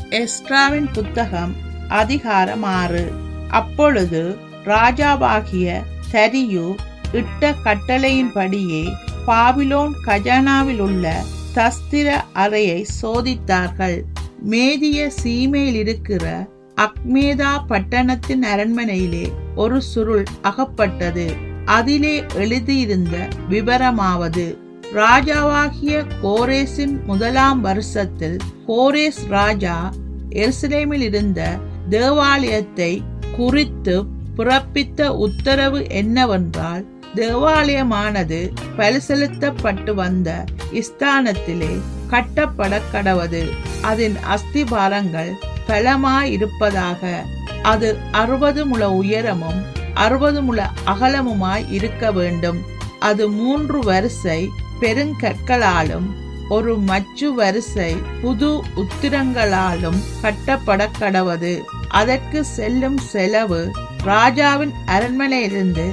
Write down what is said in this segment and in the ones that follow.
எஸ்ட்ராவின் புத்தகம் அதிகாரம் ஆறு அப்பொழுது ராஜாவாகிய தரியு இட்ட கட்டளையின்படியே பாபிலோன் கஜானாவில் உள்ள தஸ்திர அறையை சோதித்தார்கள் மேதிய சீமையில் இருக்கிற அக்மேதா பட்டணத்தின் அரண்மனையிலே ஒரு சுருள் அகப்பட்டது அதிலே எழுதியிருந்த விவரமாவது ராஜாவாகிய கோரேசின் முதலாம் வருஷத்தில் கோரேஸ் ராஜா எருசலேமில் இருந்த தேவாலயத்தை குறித்து பிறப்பித்த உத்தரவு என்னவென்றால் தேவாலயமானது பரிசெலுத்தப்பட்டு வந்த ஸ்தானத்திலே கட்டப்பட கடவது அதன் அஸ்திபாரங்கள் பலமாயிருப்பதாக அது அறுபது முழ உயரமும் அறுபது முழ அகலமுமாய் இருக்க வேண்டும் அது மூன்று வரிசை பெருங்கற்களாலும் ஒரு மச்சு வரிசை புது உத்திரங்களாலும் கட்டப்பட கடவது அதற்கு செல்லும் செலவு ராஜாவின் அரண்மனையிலிருந்து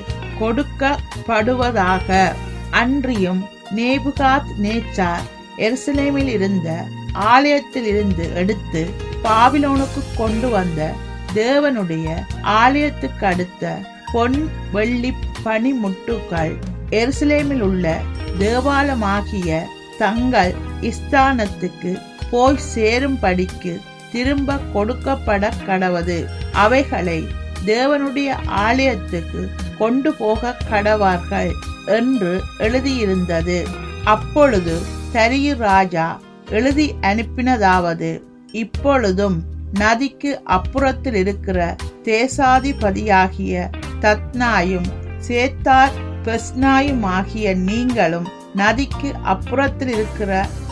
கொடுக்கப்படுவதாக அன்றியும் நேபுகாத் நேச்சார் எருசலேமில் இருந்த ஆலயத்தில் இருந்து எடுத்து பாபிலோனுக்கு கொண்டு வந்த தேவனுடைய ஆலயத்துக்கு அடுத்த பொன் வெள்ளி பனிமுட்டுக்கள் எருசலேமில் உள்ள தேவாலயமாகிய தங்கள் ஸ்தானத்துக்கு போய் சேரும்படிக்கு திரும்ப கொடுக்கப்பட கடவது அவைகளை தேவனுடைய ஆலயத்துக்கு கொண்டு போக கடவார்கள் என்று எழுதியிருந்தது அப்பொழுது தரியு ராஜா எழுதி அனுப்பினதாவது இப்பொழுதும் நதிக்கு அப்புறத்தில் இருக்கிற தேசாதிபதியாகிய தத்னாயும் சேத்தார் பெஸ்னாயும் ஆகிய நீங்களும் நதிக்கு அப்புறத்தில் இருக்கிற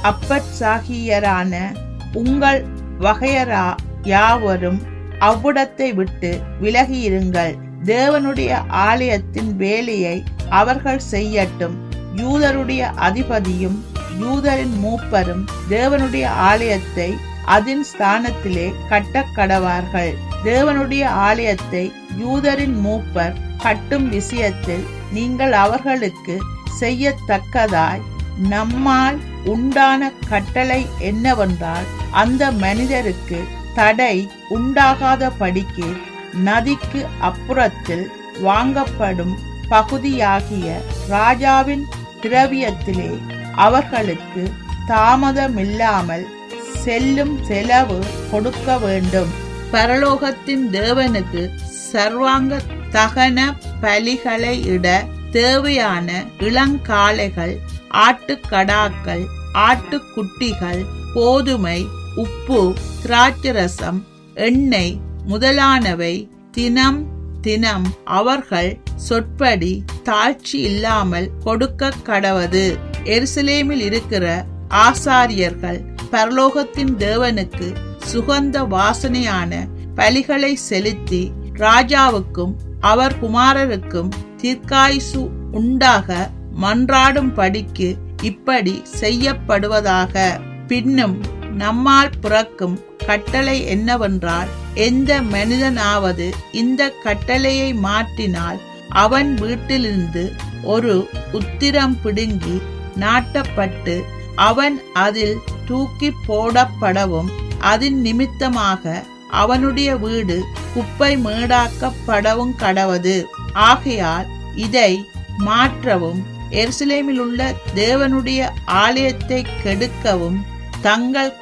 அப்பட்சாகியரான உங்கள் வகையரா யாவரும் அவ்விடத்தை விட்டு விலகியிருங்கள் தேவனுடைய ஆலயத்தின் வேலையை அவர்கள் செய்யட்டும் யூதருடைய அதிபதியும் யூதரின் மூப்பரும் தேவனுடைய ஆலயத்தை அதன் ஸ்தானத்திலே கட்ட கடவார்கள் தேவனுடைய ஆலயத்தை யூதரின் மூப்பர் கட்டும் விஷயத்தில் நீங்கள் அவர்களுக்கு செய்யத்தக்கதாய் நம்மால் உண்டான கட்டளை என்னவென்றால் அந்த மனிதருக்கு தடை உண்டாகாத படிக்கு நதிக்கு அப்புறத்தில் வாங்கப்படும் பகுதியாகிய ராஜாவின் திரவியத்திலே அவர்களுக்கு தாமதமில்லாமல் செல்லும் செலவு கொடுக்க வேண்டும் பரலோகத்தின் தேவனுக்கு சர்வாங்க தகன பலிகளை இட தேவையான இளங்காளைகள் ஆட்டுக்கடாக்கள் ஆட்டுக்குட்டிகள் கோதுமை உப்பு திராட்சரசம் எண்ணெய் முதலானவை தினம் தினம் அவர்கள் சொற்படி தாழ்ச்சி இல்லாமல் கொடுக்க கடவது எருசலேமில் இருக்கிற ஆசாரியர்கள் பரலோகத்தின் தேவனுக்கு சுகந்த வாசனையான பலிகளை செலுத்தி ராஜாவுக்கும் அவர் குமாரருக்கும் தீர்க்காயுசு உண்டாக மன்றாடும் படிக்கு இப்படி செய்யப்படுவதாக பின்னும் நம்மால் பிறக்கும் கட்டளை என்னவென்றால் எந்த மனிதனாவது இந்த கட்டளையை மாற்றினால் அவன் வீட்டிலிருந்து ஒரு உத்திரம் பிடுங்கி நாட்டப்பட்டு அவன் அதில் தூக்கி போடப்படவும் அதன் நிமித்தமாக அவனுடைய வீடு குப்பை மேடாக்கப்படவும் கடவது ஆகையால் இதை மாற்றவும் எருசலேமில் உள்ள தேவனுடைய ஆலயத்தை கெடுக்கவும் தங்கள்